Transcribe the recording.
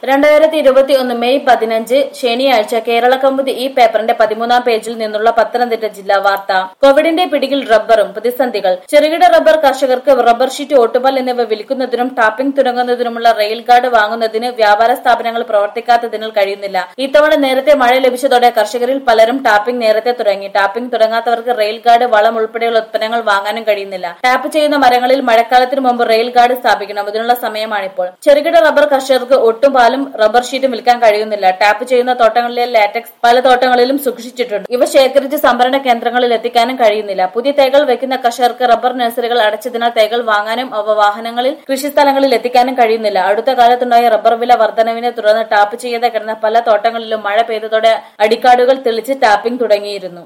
രണ്ടായിരത്തി ഇരുപത്തി ഒന്ന് മെയ് പതിനഞ്ച് ശനിയാഴ്ച കേരള കൗമുദി ഈ പേപ്പറിന്റെ പതിമൂന്നാം പേജിൽ നിന്നുള്ള പത്തനംതിട്ട ജില്ലാ വാർത്ത കോവിഡിന്റെ പിടിയിൽ റബ്ബറും പ്രതിസന്ധികൾ ചെറുകിട റബ്ബർ കർഷകർക്ക് റബ്ബർ ഷീറ്റ് ഓട്ടുപാൽ എന്നിവ വിൽക്കുന്നതിനും ടാപ്പിംഗ് തുടങ്ങുന്നതിനുമുള്ള റെയിൽ ഗാർഡ് വാങ്ങുന്നതിന് വ്യാപാര സ്ഥാപനങ്ങൾ പ്രവർത്തിക്കാത്തതിനാൽ കഴിയുന്നില്ല ഇത്തവണ നേരത്തെ മഴ ലഭിച്ചതോടെ കർഷകരിൽ പലരും ടാപ്പിംഗ് നേരത്തെ തുടങ്ങി ടാപ്പിംഗ് തുടങ്ങാത്തവർക്ക് റെയിൽ ഗാർഡ് വളം ഉൾപ്പെടെയുള്ള ഉത്പന്നങ്ങൾ വാങ്ങാനും കഴിയുന്നില്ല ടാപ്പ് ചെയ്യുന്ന മരങ്ങളിൽ മഴക്കാലത്തിന് മുമ്പ് റെയിൽ ഗാർഡ് സ്ഥാപിക്കണം ഇതിനുള്ള സമയമാണിപ്പോൾ ചെറുകിട റബ്ബർ കർഷകർക്ക് ഒട്ടും പാലും റബ്ബർ ഷീറ്റും വിൽക്കാൻ കഴിയുന്നില്ല ടാപ്പ് ചെയ്യുന്ന തോട്ടങ്ങളിലെ ലാറ്റക്സ് പല തോട്ടങ്ങളിലും സൂക്ഷിച്ചിട്ടുണ്ട് ഇവ ശേഖരിച്ച് സംഭരണ കേന്ദ്രങ്ങളിൽ എത്തിക്കാനും കഴിയുന്നില്ല പുതിയ തൈകൾ വെക്കുന്ന കർഷകർക്ക് റബ്ബർ നഴ്സറികൾ അടച്ചതിനാൽ തൈകൾ വാങ്ങാനും അവ വാഹനങ്ങളിൽ കൃഷിസ്ഥലങ്ങളിൽ എത്തിക്കാനും കഴിയുന്നില്ല അടുത്ത കാലത്തുണ്ടായ റബ്ബർ വില വർധനവിനെ തുടർന്ന് ടാപ്പ് ചെയ്യാതെ കിടന്ന പല തോട്ടങ്ങളിലും മഴ പെയ്തതോടെ അടിക്കാടുകൾ തെളിച്ച് ടാപ്പിംഗ് തുടങ്ങിയിരുന്നു